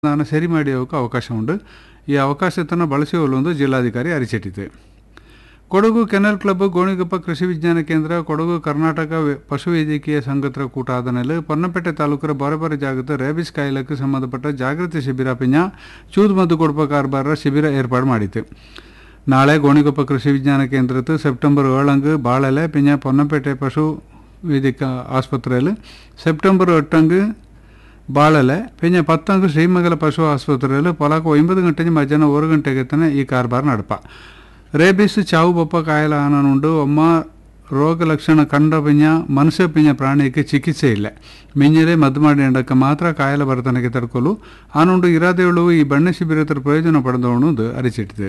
ನಾನು ಸರಿ ಮಾಡಿಯೋಕೆ ಅವಕಾಶ ಉಂಟು ಈ ಅವಕಾಶವನ್ನು ಬಳಸಿಕೊಳ್ಳುವುದು ಜಿಲ್ಲಾಧಿಕಾರಿ ಅರಿಚಿಟ್ಟಿದೆ ಕೊಡಗು ಕೆನಲ್ ಕ್ಲಬ್ ಗೋಣಿಗೊಪ್ಪ ಕೃಷಿ ವಿಜ್ಞಾನ ಕೇಂದ್ರ ಕೊಡಗು ಕರ್ನಾಟಕ ವೆ- ಪಶುವೈದ್ಯಕೀಯ ಸಂಘತ್ರ ಕೂಟ ಆದಮೇಲೆ ಪೊನ್ನಪೇಟೆ ತಾಲೂಕರ ಬಾರೆ ಬಾರೆ ಜಾಗದ ರೇಬಿಸ್ ಕಾಯಿಲೆಗೆ ಸಂಬಂಧಪಟ್ಟ ಜಾಗೃತಿ ಶಿಬಿರ ಪಿಂಜ ಚೂದು ಮದ್ದು ಕೊಡಪ ಕಾರ್ಬಾರ ಶಿಬಿರ ಏರ್ಪಾಡು ಮಾಡಿತು ನಾಳೆ ಗೋಣಿಗೊಪ್ಪ ಕೃಷಿ ವಿಜ್ಞಾನ ಕೇಂದ್ರದ್ದು ಸೆಪ್ಟೆಂಬರ್ ಏಳಂಗ್ ಬಾಳೆಲೆ ಪಿಂಜ ಪೊನ್ನಪೇಟೆ ಪಶು ವೈದ್ಯಕ ಆಸ್ಪತ್ರೆಯಲ್ಲಿ ಸೆಪ್ಟೆಂಬರ್ ಎಟ್ಟಂಗ್ ಬಾಳಲೆ ಪಿಂಜ ಪತ್ತಂಗ್ ಶ್ರೀಮಂಗಲ ಪಶು ಆಸ್ಪತ್ರೆಯಲ್ಲಿ ಪೊಲಕ ಒಂಬತ್ತು ಗಂಟೆ ಮಧ್ಯಾಹ್ನ ಒಂದು ಗಂಟೆಗೆ ತನ ಈ ಕಾರ್ಬಾರ್ ನಡಪ ರೇಬಿಸ್ ಚಾವು ಬೊಪ್ಪ ಕಾಯಿಲೆ ಆನನುಂಡು ಒಮ್ಮ ರೋಗ ಲಕ್ಷಣ ಕಂಡ ಪಿಂಜ ಮನುಷ್ಯ ಪಿಂಜ ಪ್ರಾಣಿಗೆ ಚಿಕಿತ್ಸೆ ಇಲ್ಲ ಮಿಂಜರೆ ಮದ್ದು ಮಾಡಿ ಎಂಡಕ್ಕೆ ಮಾತ್ರ ಕಾಯಿಲೆ ಬರ್ತನಕ್ಕೆ ತಡ್ಕೊಲು ಆನುಂಡು ಇರಾದೇಳು ಈ ಬಣ್ಣ ಶಿಬಿರದ ಪ್ರಯೋಜನ ಪಡೆದವಣದು ಅರಿಚಿಟ್ಟಿದೆ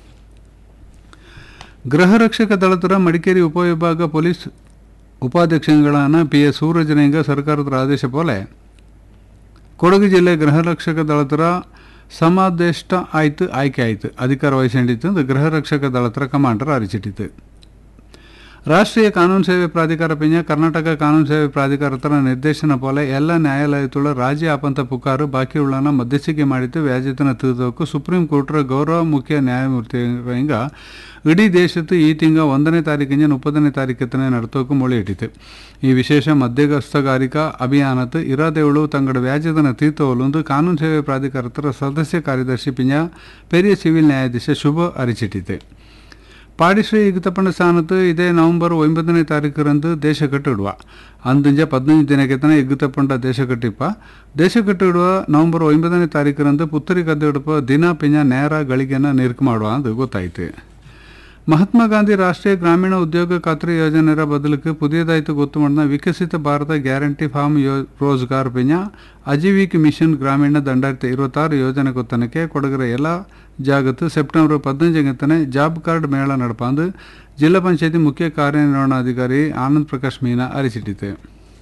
ಗೃಹ ರಕ್ಷಕ ದಳತರ ಮಡಿಕೇರಿ ಉಪವಿಭಾಗ ಪೊಲೀಸ್ ಉಪಾಧ್ಯಕ್ಷಗಳಾன ಪಿ ಎಸ್ ಸೂರಜನಿಂಗ ಸರ್ಕಾರದ ಆದೇಶ ಪೋಲೆ ಕೊಡಗು ಜಿಲ್ಲೆ ಗೃಹ ರಕ್ಷಕ ದಳತರ ಸಮಾದೇಷ್ಟ ಆಯ್ತು ಆಯ್ಕೆ ಆಯ್ತು ಅಧಿಕಾರ ವಹಿಸಿಕೊಂಡಿತ್ತು ಅಂತ ಗೃಹ ರಕ್ಷಕ ದಳತರ ಕಮಾಂಡರ್ ಅರಿಚಿಟ್ಟಿತು ರಾಷ್ಟ್ರೀಯ ಕಾನೂನು ಸೇವೆ ಪ್ರಾಧಿಕಾರ ಪಿಂಜ ಕರ್ನಾಟಕ ಕಾನೂನು ಸೇವೆ ಪ್ರಾಧಿಕಾರತರ ನಿರ್ದೇಶನ ಪೋಲೆ ಎಲ್ಲ ನ್ಯಾಯಾಲಯತುಳ ರಾಜಿ ಆಪಂತ ಪುಕಾರು ಬಾಕಿ ಉಳ್ಳನ ಮಧ್ಯಸ್ಥಿಕೆ ಮಾಡಿದ್ದು ವ್ಯಾಜ್ಯತನ ತಿಳಿದೋಕು ಸುಪ್ರೀಂ ಕೋರ್ಟ್ರ ಗೌರವ ಮುಖ್ಯ ನ್ಯಾಯಮೂರ್ತಿಗ ಇಡೀ ದೇಶದ್ದು ಈ ತಿಂಗ ಒಂದನೇ ತಾರೀಕಿಂದ ಮುಪ್ಪತ್ತನೇ ತಾರೀಕತ್ತನೇ ನಡತೋಕು ಮೊಳೆ ಇಟ್ಟಿತು ಈ ವಿಶೇಷ ಮಧ್ಯಸ್ಥಗಾರಿಕಾ ಅಭಿಯಾನತ್ ಇರಾದೇವಳು ತಂಗಡ ವ್ಯಾಜ್ಯದನ ತೀರ್ಥವಲೊಂದು ಕಾನೂನು ಸೇವೆ ಪ್ರಾಧಿಕಾರತರ ಸದಸ್ಯ ಕಾರ್ಯದರ್ಶಿ ಪಿಂಜ ಪೆರಿಯ ಸಿವಿಲ್ ನ್ಯಾಯಾಧೀಶ ಶುಭ ಅರಿಚಿಟ್ಟಿತು ಪಾಡಿಶ್ರೀ ಇಗುತಪ್ಪನ ಸ್ಥಾನത്ത് ಇದೇ ನವೆಂಬರ್ ಒಂಬತ್ತನೇ ತಾರೀಕರಂದು ದೇಶ ಕಟ್ಟಿಡುವ ಅಂದಿಂಜ ಪದಿನೈದು ದಿನಕ್ಕೆ ತನ ಇಗುತಪ್ಪಂಡ ದೇಶ ಕಟ್ಟಿಪ್ಪ ದೇಶ ಕಟ್ಟಿಡುವ ನವೆಂಬರ್ ಒಂಬತ್ತನೇ ತಾರೀಕರಂದು ಪುತ್ತರಿ ಕದ್ದೆಡುಪ ದಿನ ಪಿಂಜ ನೇರ ಗಳಿಗೆನ ನಿರ್ಕ್ ಮಾಡುವ ಅಂತ ಗೊತ್ತಾಯಿತು ಮಹಾತ್ಮ ಗಾಂಧಿ ರಾಷ್ಟ್ರೀಯ ಗ್ರಾಮೀಣ ಉದ್ಯೋಗ ಖಾತ್ರಿ ಯೋಜನೆಯ ಬದಲಿಗೆ ಪುದಿಯದಾಯಿತು ಗೊತ್ತು ಮಾಡಿದ ವಿಕಸಿತ ಭಾರತ ಗ್ಯಾರಂಟಿ ಫಾರ್ಮ್ ಯೋ ರೋಜ್ಗಾರ್ ಪಿಂಜ ಅಜೀವಿಕ್ ಮಿಷನ್ ಗ್ರಾಮೀಣ ದಂಡಾಯಿರത്തി ഇരുപത്താറ് ಯೋಜನೆ ಗೊತ್ತನಕ್ಕೆ ಕೊಡಗರ ಎಲ್ಲ ಜಾಗತ್ತು ಸೆಪ್ಟೆಂಬರ್ ಪದಿನಂಜಂಗತನೆ ಜಾಬ್ ಕಾರ್ಡ್ ಮೇಳ ನಡಪಾಂದು ಜಿಲ್ಲಾ ಪಂಚಾಯತಿ ಮುಖ್ಯ ಕಾರ್ಯನಿರ್ವಹಣಾಧಿಕಾರಿ ಆನಂದ್ ಪ್ರಕಾಶ್ ಮೀನಾ ಅರಿಚಿಟ್ಟಿತು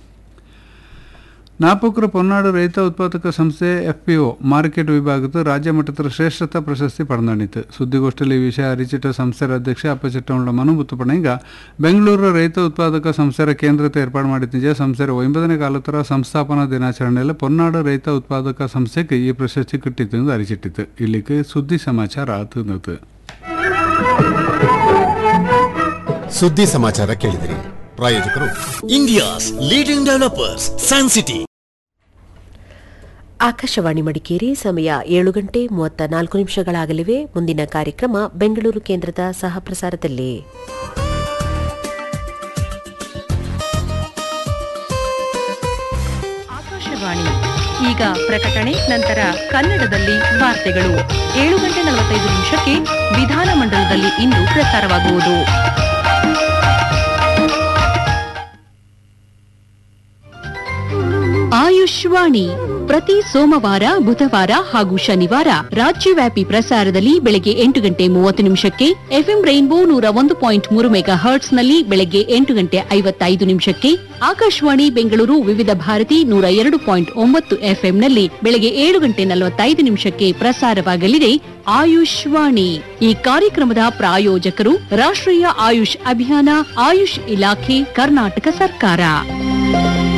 ನಾಪುಕ್ರ ಪೊನ್ನಾಡು ರೈತ ಉತ್ಪಾದಕ ಸಂಸ್ಥೆ ಎಫ್ಪಿಒ ಮಾರ್ಕೆಟ್ ವಿಭಾಗದ ರಾಜ್ಯ ಮಟ್ಟದ ಶ್ರೇಷ್ಠತಾ ಪ್ರಶಸ್ತಿ ಪಡೆದಾಣಿತು ಸುದ್ದಿಗೋಷ್ಠಿಯಲ್ಲಿ ಈ ವಿಷಯ ಅರಿಚಿಟ್ಟ ಸಂಸ್ಥೆಯ ಅಧ್ಯಕ್ಷ ಅಪ್ಪಚಿಟ್ಟೌಂಡ ಮನು ಮುತ್ತುಪಣಂಗ ಬೆಂಗಳೂರು ರೈತ ಉತ್ಪಾದಕ ಸಂಸ್ಥೆಯ ಕೇಂದ್ರತೆ ಏರ್ಪಾಡು ಮಾಡಿದ್ದ ಸಂಸ್ಥೆಯ ಒಂಬತ್ತನೇ ಕಾಲತರ ಸಂಸ್ಥಾಪನಾ ದಿನಾಚರಣೆಯಲ್ಲಿ ಪೊನ್ನಾಡು ರೈತ ಉತ್ಪಾದಕ ಸಂಸ್ಥೆಗೆ ಈ ಪ್ರಶಸ್ತಿ ಕಿಟ್ಟಿತು ಎಂದು ಅರಿಚಿಟ್ಟಿತು ಇಲ್ಲಿಗೆ ಸುದ್ದಿ ಸಮಾಚಾರ ಆತು ಸುದ್ದಿ ಸಮಾಚಾರ ಕೇಳಿದಿರಿ ಪ್ರಾಯೋಜಕರು India's leading developers San City Akashvani Madikeri ಸಮಯ ಏಳು ಗಂಟೆ ಮೂವತ್ತ ನಾಲ್ಕು ನಿಮಿಷಗಳಾಗಲಿವೆ ಮುಂದಿನ ಕಾರ್ಯಕ್ರಮ ಬೆಂಗಳೂರು ಕೇಂದ್ರದ ಸಹ ಪ್ರಸಾರದಲ್ಲಿ ಆಕಾಶವಾಣಿ ಈಗ ಪ್ರಕಟಣೆ ನಂತರ ಕನ್ನಡದಲ್ಲಿ ವಾರ್ತೆಗಳು ಏಳು ಗಂಟೆ ನಲವತ್ತೈದು ನಿಮಿಷಕ್ಕೆ ವಿಧಾನಮಂಡಲದಲ್ಲಿ ಇಂದು ಪ್ರಸಾರವಾಗುವುದು ಆಯುಷ್ವಾಣಿ ಪ್ರತಿ ಸೋಮವಾರ ಬುಧವಾರ ಹಾಗೂ ಶನಿವಾರ ರಾಜ್ಯವ್ಯಾಪಿ ಪ್ರಸಾರದಲ್ಲಿ ಬೆಳಗ್ಗೆ ಎಂಟು ಗಂಟೆ ಮೂವತ್ತು ನಿಮಿಷಕ್ಕೆ ಎಫ್ಎಂ ರೈನ್ಬೋ ನೂರ ಒಂದು ಪಾಯಿಂಟ್ ಮೂರು ಮೆಗಾ ಹರ್ಟ್ಸ್ನಲ್ಲಿ ಬೆಳಗ್ಗೆ ಎಂಟು ಗಂಟೆ ಐವತ್ತೈದು ನಿಮಿಷಕ್ಕೆ ಆಕಾಶವಾಣಿ ಬೆಂಗಳೂರು ವಿವಿಧ ಭಾರತಿ ನೂರ ಎರಡು ಪಾಯಿಂಟ್ ಒಂಬತ್ತು ಎಫ್ಎಂನಲ್ಲಿ ಬೆಳಗ್ಗೆ ಏಳು ಗಂಟೆ ನಲವತ್ತೈದು ನಿಮಿಷಕ್ಕೆ ಪ್ರಸಾರವಾಗಲಿದೆ ಆಯುಷ್ವಾಣಿ ಈ ಕಾರ್ಯಕ್ರಮದ ಪ್ರಾಯೋಜಕರು ರಾಷ್ಟ್ರೀಯ ಆಯುಷ್ ಅಭಿಯಾನ ಆಯುಷ್ ಇಲಾಖೆ ಕರ್ನಾಟಕ ಸರ್ಕಾರ